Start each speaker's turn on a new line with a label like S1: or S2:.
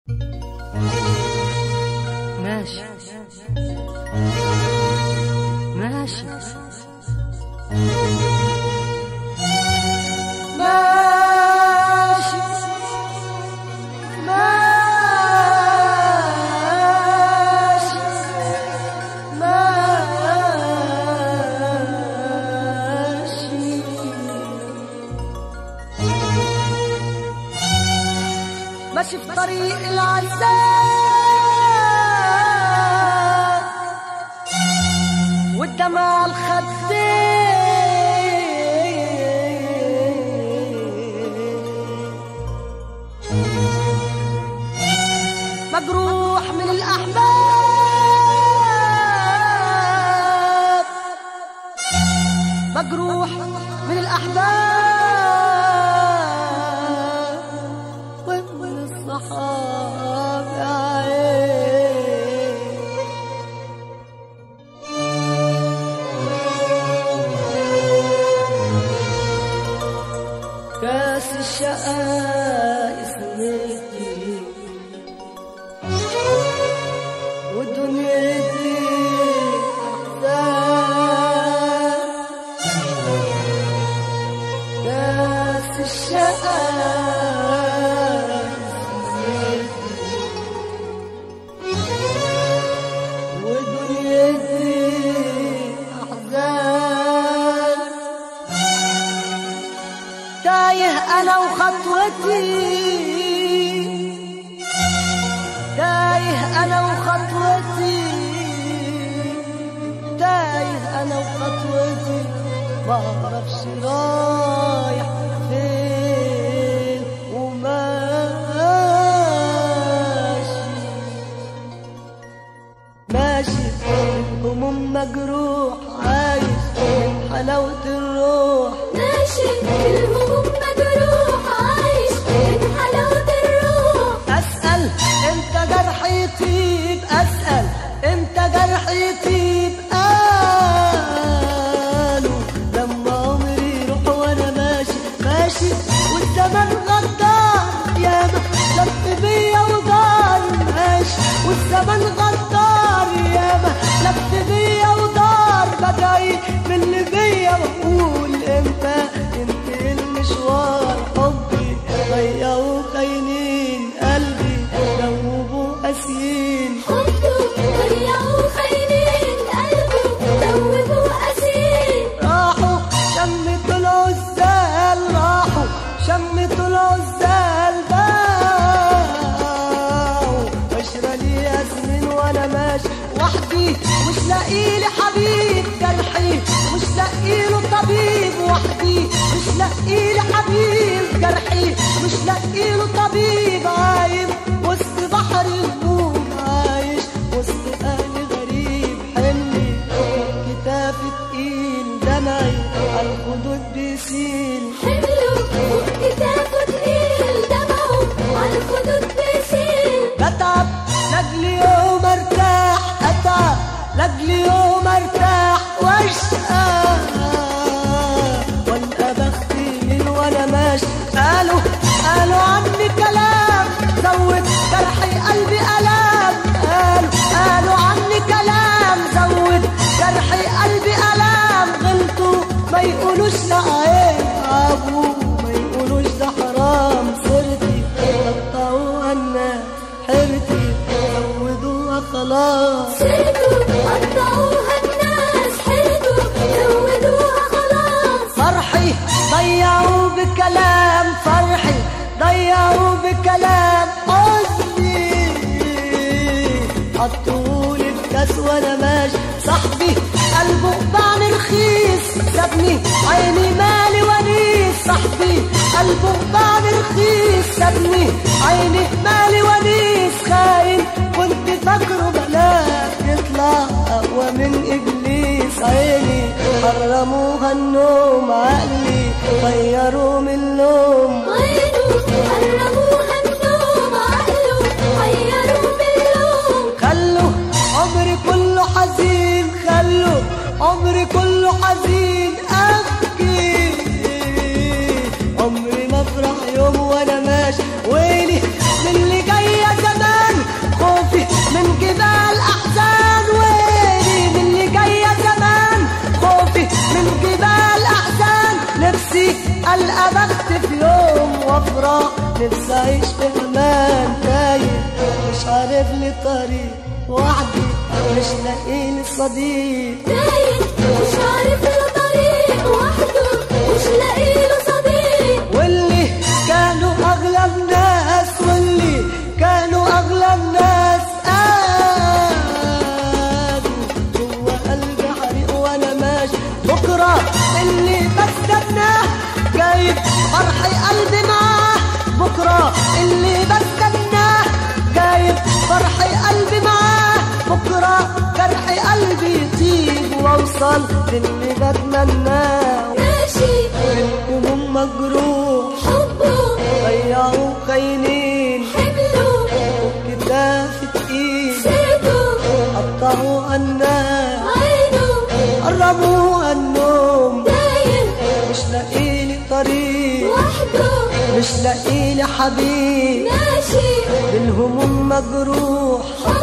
S1: ماشي ماشي ماشي ماشي ماشي ماشي في طريق العذاب والدمع الخدين مجروح من الأحباب مجروح من الأحباب ومن الصحاب يا عين كاس الشقاء اسمتي ودنيتي أحزان كاس الشقاء ودنيتي أحزان تايه أنا وخطوتي تايه أنا وخطوتي تايه أنا وخطوتي ما أعرفش رايح فين وماشي ماشي هموم مجروح عايش حلاوة الروح
S2: ماشي الهموم مجروح عايش من حلاوة الروح
S1: أسأل امتى جرحي يطيب أسأل امتى جرحي يطيب قالوا لما عمري يروح وأنا ماشي ماشي والزمن غدار ياما لف بيا ودار ماشي والزمن غدار ياما لف بيا ودار بدعي من اللي بيا وأقول امتى ينتهي المشوار حبي ضيعوا خاينين قلبي دوبوا قاسيين
S2: حبه ضيعوا خاينين قلبه دوبوا أسير
S1: راحوا شمتوا العزال راحوا شمتوا العزال باعوا عشرة لي ياسمين وانا ماشي وحدي مش لاقي لي حبيب جرحي مش لاقي له طبيب وحدي مش لاقي لي حبيب جرحي مش لاقي له طبيب عايم وسط بحر الهموم عايش وسط اهل غريب حملي كتافي تقيل دمعي على الخدود بيسيل
S2: حمله فوق كتافه تقيل دمعه على الخدود بيسيل
S1: بتعب لاجل يوم ارتاح اتعب لاجل يوم ارتاح واشقى والقى بختي من وانا ماشي قالوا قالوا عني كلام زود جرحي قلبي الام قالوا قالوا عني كلام زود جرحي قلبي الام غلطوا ما يقولوش لا عيب ابوه ما يقولوش ده حرام سرتي قطعوها الناس حيرتي زودوها خلاص
S2: سيرته قطعوها الناس حيرته زودوها خلاص
S1: فرحي ضيعوا بكلام فرحي ضيعوا بكلام حزني حطولي في كاس وانا ماشي صاحبي قلبه باعني رخيص سابني عيني مالي ونيس صاحبي قلبه باعني رخيص سابني عيني مالي ونيس خاين كنت فاكره بلاك يطلع اقوى من ابليس عيني حرموها النوم عقلي طيروا من اللوم
S2: عينه قربوها النوم عقله غيروا باللوم
S1: خلوا عمري كله حزين خلوا عمري كله حزين ابكي عمري ما افرح يوم وانا ماشي ويلي من اللي جايه زمان نفسي اعيش في امان تايه مش عارف لي طريق وحدي مش لاقي لي صديق
S2: تايه مش عارف له طريق وحده مش لاقي له صديق
S1: واللي كانوا اغلى الناس واللي كانوا اغلى الناس قالوا جوا قلبي حريق وانا ماشي بكره اللي بستناه جايب فرحي قلبي معاه بكره اللي بستناه جايب فرحي قلبي معاه بكره جرحي قلبي يطيب واوصل للي بتمناه
S2: ماشي
S1: هموم مجروح
S2: حبه
S1: ضيعوا خاينين
S2: حمله
S1: كتاف تقيل
S2: سيرته
S1: قطعوا الناس
S2: عينه
S1: قربوا النوم
S2: تايه
S1: مش لاقي لي طريق
S2: وحده
S1: مش لاقي لي حبيب
S2: ماشي
S1: بالهموم مجروح
S2: حبه